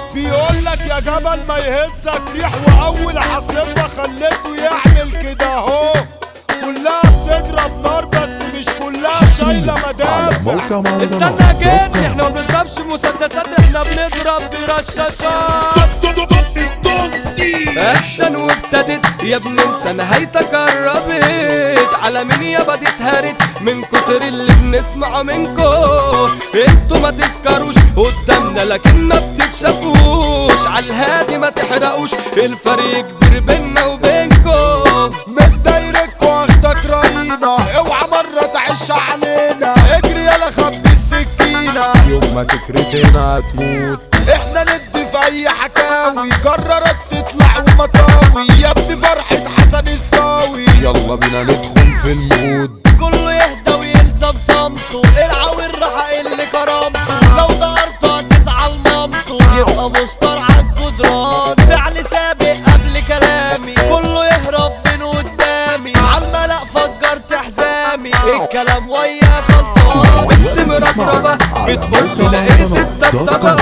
بيقول لك يا جبل ما يهزك ريح واول عاصفة خليته يعمل كده اهو كلها بتضرب نار بس مش كلها شايلة على مدافع موقع مولانا استنى جد احنا ما بنضربش مسدسات احنا بنضرب برشاشات اكشن وابتدت يا ابن انت نهايتك قربت على مين يابا دي اتهرت من كتر اللي بنسمعه منكو انتوا ما تسكروش قدامنا لكن ما بتتشافوش على الهادي ما تحرقوش الفريق كبير بينا وبينكو من دايرك واخدك راينا اوعى مرة تعيش علينا اجري يلا خبي السكينة يوم ما تكرتنا هتموت احنا ندي في اي حكاوي قررت تطلع ومطاوي يا ابني فرحة حسن الصاوي يلا بينا ندخل في المود كله يهدى ويلزم صمته العوير راح اللي كرامته لو ضربته هتزعل مامته يبقى مسترعى الجدران فعل سابق قبل كلامي كله يهرب من قدامي عالملأ فجرت حزامي الكلام ويا خلصان بنت مربربة بتقول لقيت الطبطبة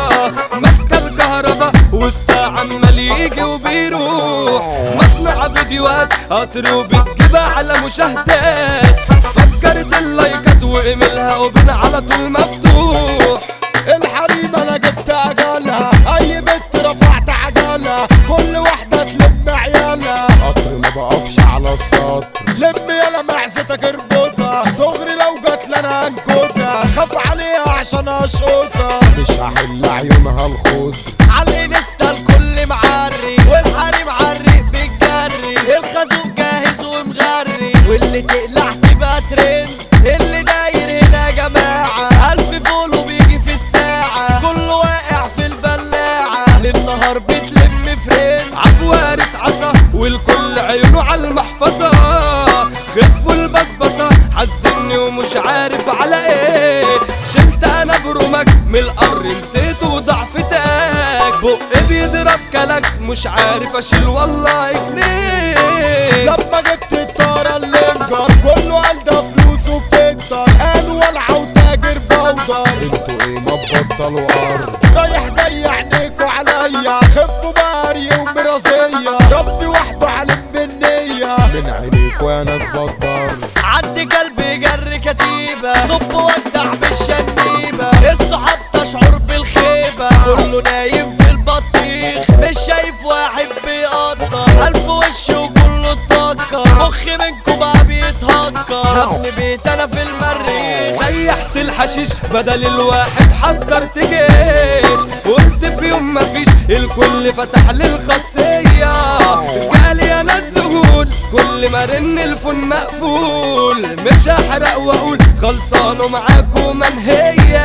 ماسكة الكهرباء وسطها عمال يجي وبيروح مصنع فيديوهات قطر وبتجيبها على مشاهدات فكرت اللايكات وايميلها وبين على طول مفتوح الحريم انا جبت عجلها اي بنت رفعت عجلها كل واحدة تلم عيالها قطر ما بقفش على السطر لم يلا معزتك اربطها دغري لو جت لنا هنكتها خاف عليها عشان اشقطها مش هحل عيونها الخضر على الانستا الكل معري والحريم عرق بالجري الخازوق جاهز ومغري واللي تقلع تبقى ترند اللي داير هنا يا جماعة ألف فولو بيجي في الساعة كله واقع في البلاعة للنهار بتلم فريند عبوارس عصا والكل عينه على المحفظة خفوا البصبصة حاسدني ومش عارف على ايه شلت انا بروماكس من القر نسيت وضعف تاكس بقي بيضرب كلاكس مش عارف اشيل والله جنيه لما جبت الطارة اللينجر كله قال ده فلوسه بتكتر قالوا ولعة وتاجر بودر انتوا ايه ما تبطلوا ارض رايح جاي عينيكوا عليا خفوا باري ومرازية ربي وحده علم بالنية من عينيكوا يا ناس بطل عدي قلبي جري كتيبة طب ودع بالشنيبة الصحاب تشعر بالخيبة كله نايم في البطيخ مش شايف واحد بيقطر ألف وش وكله اتنكر مخي منكم بقى بيتهكر ابني بيت انا في المريخ سيحت الحشيش بدل الواحد حضرت جيش قلت في يوم مفيش الكل فتح لي الخاصية جالي انا الذهول كل ما رن الفون مقفول مش هحرق واقول خلصانه معاكم منهية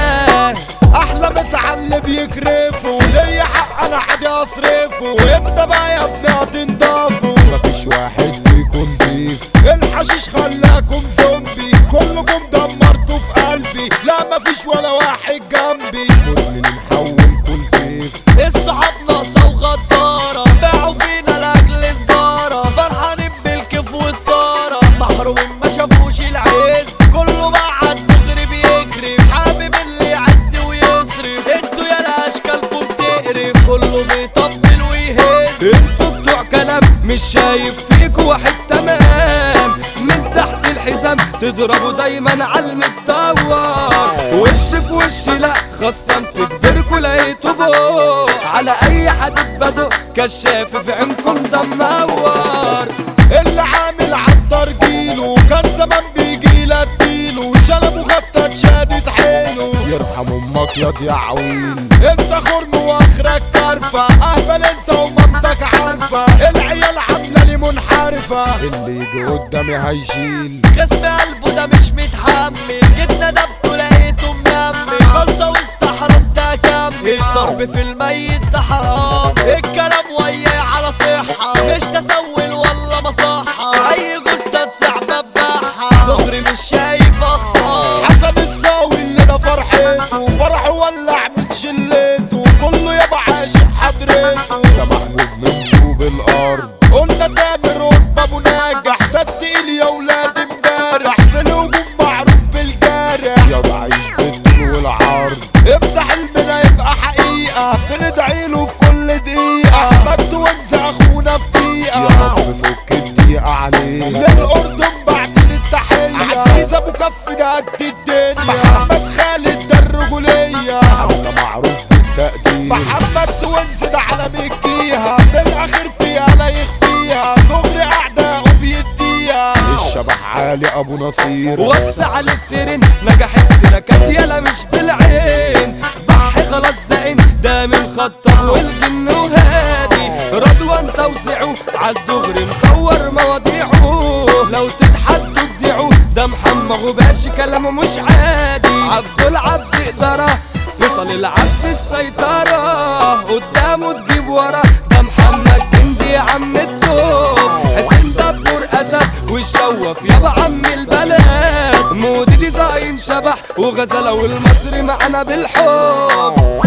احلى مسعى اللي بيكرفوا ليا حق انا عادي اصرفه وامتى بقى يا ابني هتنضافوا مفيش واحد فيكم ضيف الحشيش خلاكم زومبي كلكم دمرتوا في قلبي لا مفيش ولا واحد جنبي مدمن محول كل كيف الصحاب ناقصة وغدارة باعوا فينا لاجل سجارة فرحانين بالكيف والطارة محرومين ما شافوش العز كله بقى عالدغري بيجري حابب اللي يعد ويصرف انتوا يا اشكالكم تقرف كله بيطبل ويهز انتوا بتوع كلام مش شايف فيكوا واحد تمام من تحت الحزام تضربوا دايما على المتطور وش في وش لا خصمت كبركوا لقيتوا بوق على اي حد بدق كشاف في عينكم ده منور اللي عامل عطر جيله كان زمان بيجي اديله شنبه خطة شادت حيله يرحم امك ياض يا عويل انت خرم واخرك كرفة اهبل انت ومامتك عارفة العيال عاملة لي منحرفة اللي يجي قدامي هيشيل خصم قلبه ده مش متحمل جيت ندبته لقيته منمل خلصة واستحرمت اكمل الضرب في الميت ده حرام الكلام وياه على صحة مش تسول ولا مصحة اي جثة تسعبة بباحة دغري مش شايف اخصام حسن الزاوي اللي انا فرحته فرحه ولع من شلته كله يابا عاشق حضرته ده محمود من طوب الارض قلنا تامر رتبه ابو ناجح ده التقيل يا ولاد امبارح في الهجوم معروف بالجارح يابا عايش بالطول والعرض افتح المنى يبقى حقيقه بندعي محمد توينز ده على مجيها بالاخر فيها لا يخفيها دغري اعداء وبيديها الشبح علي ابو نصير وسع للترن نجحت تركات يلا مش بالعين بحي خلاص زين ده من خطر والجن وهادي رضوان توزيعه عالدغري مطور مواضيعه لو تتحدوا تبدعوا ده محمد غباشي كلامه مش عادي عبد العبد إدارة فصل العبد السيطرة قدامه تجيب ورا ده محمد جندي عم التوب حسين دبور أسد والشوف يابا عم البلد مودي ديزاين شبح وغزلة والمصري معنا بالحب